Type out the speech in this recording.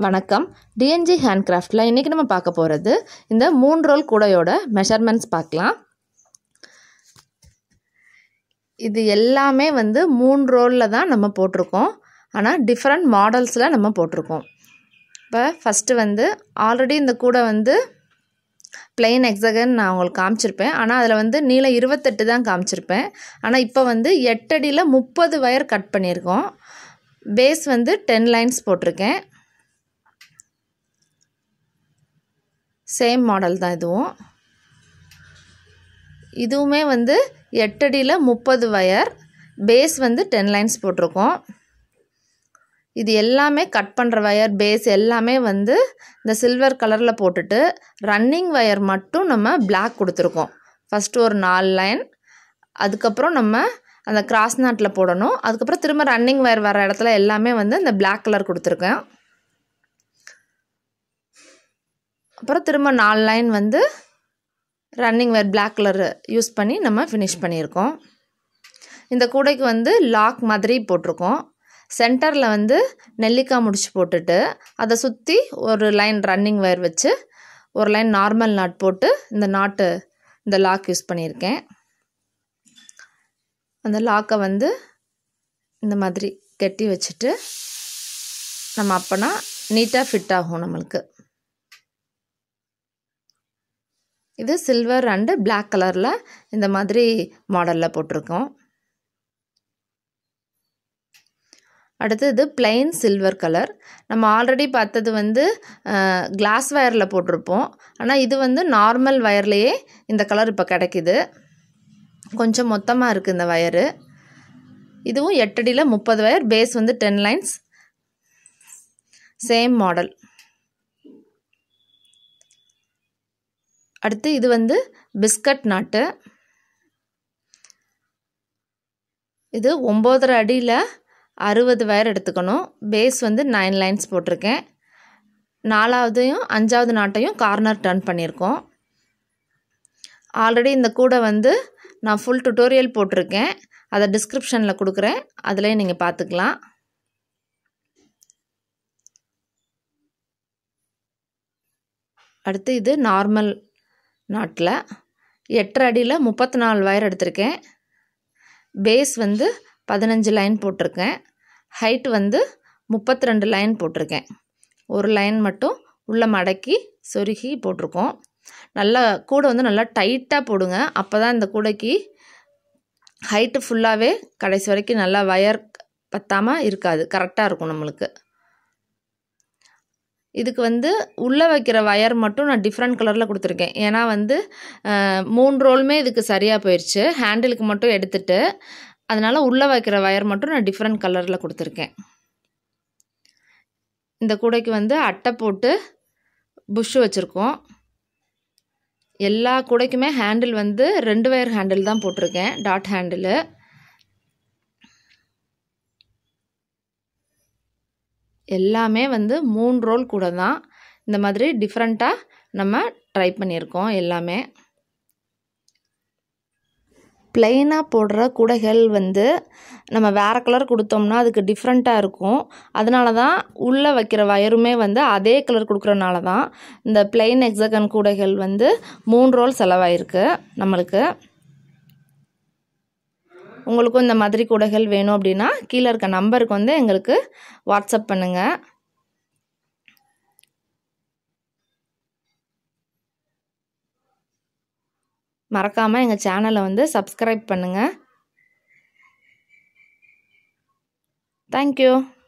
வணக்கம் டிஎன்ஜி ஹேண்ட்கிராஃப்டில் இன்றைக்கி நம்ம பார்க்க போகிறது இந்த மூணு ரோல் கூடையோட மெஷர்மெண்ட்ஸ் பார்க்கலாம் இது எல்லாமே வந்து மூணு ரோலில் தான் நம்ம போட்டிருக்கோம் ஆனால் டிஃப்ரெண்ட் மாடல்ஸில் நம்ம போட்டிருக்கோம் இப்போ ஃபஸ்ட்டு வந்து ஆல்ரெடி இந்த கூடை வந்து பிளெயின் எக்ஸகன் நான் உங்களுக்கு காமிச்சிருப்பேன் ஆனால் அதில் வந்து நீளம் இருபத்தெட்டு தான் காமிச்சிருப்பேன் ஆனால் இப்போ வந்து எட்டடியில் முப்பது வயர் கட் பண்ணியிருக்கோம் பேஸ் வந்து டென் லைன்ஸ் போட்டிருக்கேன் சேம் மாடல் தான் இதுவும் இதுவுமே வந்து எட்டடியில் முப்பது வயர் பேஸ் வந்து டென் லைன்ஸ் போட்டிருக்கோம் இது எல்லாமே கட் பண்ணுற வயர் பேஸ் எல்லாமே வந்து இந்த சில்வர் கலரில் போட்டுட்டு ரன்னிங் வயர் மட்டும் நம்ம பிளாக் கொடுத்துருக்கோம் ஃபஸ்ட்டு ஒரு நாலு லைன் அதுக்கப்புறம் நம்ம அந்த கிராஸ் நாட்டில் போடணும் அதுக்கப்புறம் திரும்ப ரன்னிங் வயர் வர இடத்துல எல்லாமே வந்து இந்த பிளாக் கலர் கொடுத்துருக்கேன் அப்புறம் திரும்ப நாலு லைன் வந்து running wear black colour use பண்ணி நம்ம ஃபினிஷ் பண்ணியிருக்கோம் இந்த கூடைக்கு வந்து லாக் மாதிரி போட்டிருக்கோம் சென்டரில் வந்து நெல்லிக்காய் முடிச்சு போட்டுட்டு அதை சுற்றி ஒரு லைன் ரன்னிங் வயர் வச்சு ஒரு லைன் நார்மல் நாட் போட்டு இந்த நாட்டு இந்த லாக் யூஸ் பண்ணியிருக்கேன் அந்த லாக்கை வந்து இந்த மாதிரி கட்டி வச்சுட்டு நம்ம அப்போனா நீட்டாக ஃபிட் ஆகும் நம்மளுக்கு இது சில்வர் அண்டு பிளாக் கலரில் இந்த மாதிரி மாடலில் போட்டிருக்கோம் அடுத்து இது பிளைன் சில்வர் கலர் நம்ம ஆல்ரெடி பார்த்தது வந்து கிளாஸ் வயரில் போட்டிருப்போம் ஆனால் இது வந்து நார்மல் வயர்லேயே இந்த கலர் இப்போ கிடைக்கிது கொஞ்சம் மொத்தமாக இருக்குது இந்த வயரு இதுவும் எட்டடியில் முப்பது வயர் பேஸ் வந்து டென் லைன்ஸ் சேம் மாடல் அடுத்து இது வந்து பிஸ்கட் நாட்டு இது ஒம்போதரை அடியில் அறுபது வயர் எடுத்துக்கணும் பேஸ் வந்து நைன் லைன்ஸ் போட்டிருக்கேன் நாலாவதையும் அஞ்சாவது நாட்டையும் கார்னர் டர்ன் பண்ணியிருக்கோம் ஆல்ரெடி இந்த கூடை வந்து நான் ஃபுல் டுட்டோரியல் போட்டிருக்கேன் அதை டிஸ்கிரிப்ஷனில் கொடுக்குறேன் அதிலே நீங்கள் பார்த்துக்கலாம் அடுத்து இது நார்மல் நாட்டில் எட்டரை அடியில் முப்பத்தி நாலு வயர் எடுத்திருக்கேன் பேஸ் வந்து பதினஞ்சு லைன் போட்டிருக்கேன் ஹைட் வந்து முப்பத்தி ரெண்டு லைன் போட்டிருக்கேன் ஒரு லைன் மட்டும் உள்ளே மடக்கி சொருகி போட்டிருக்கோம் நல்லா கூடை வந்து நல்லா டைட்டாக போடுங்க அப்போ தான் இந்த கூடைக்கு ஹைட்டு ஃபுல்லாகவே கடைசி வரைக்கும் நல்லா வயர் பத்தாமல் இருக்காது கரெக்டாக இருக்கும் நம்மளுக்கு இதுக்கு வந்து உள்ளே வைக்கிற வயர் மட்டும் நான் டிஃப்ரெண்ட் கலரில் கொடுத்துருக்கேன் ஏன்னா வந்து மூணு ரோலுமே இதுக்கு சரியாக போயிடுச்சு ஹேண்டிலுக்கு மட்டும் எடுத்துட்டு அதனால் உள்ளே வைக்கிற வயர் மட்டும் நான் டிஃப்ரெண்ட் கலரில் கொடுத்துருக்கேன் இந்த கூடைக்கு வந்து அட்டை போட்டு புஷ்ஷு வச்சுருக்கோம் எல்லா கூடைக்குமே ஹேண்டில் வந்து ரெண்டு வயர் ஹேண்டில் தான் போட்டிருக்கேன் டாட் ஹேண்டிலு எல்லாமே வந்து மூணு ரோல் கூட தான் இந்த மாதிரி டிஃப்ரெண்ட்டாக நம்ம ட்ரை பண்ணியிருக்கோம் எல்லாமே பிளெயினாக போடுற கூடைகள் வந்து நம்ம வேறு கலர் கொடுத்தோம்னா அதுக்கு டிஃப்ரெண்ட்டாக இருக்கும் அதனால தான் உள்ளே வைக்கிற வயருமே வந்து அதே கலர் கொடுக்குறனால தான் இந்த பிளெயின் எக்ஸகன் கூடைகள் வந்து மூணு ரோல் செலவாயிருக்கு நம்மளுக்கு உங்களுக்கும் இந்த மாதிரி கூடைகள் வேணும் அப்படின்னா கீழே இருக்க நம்பருக்கு வந்து எங்களுக்கு வாட்ஸ்அப் பண்ணுங்கள் மறக்காமல் எங்கள் சேனலை வந்து சப்ஸ்கிரைப் பண்ணுங்கள் தேங்க்யூ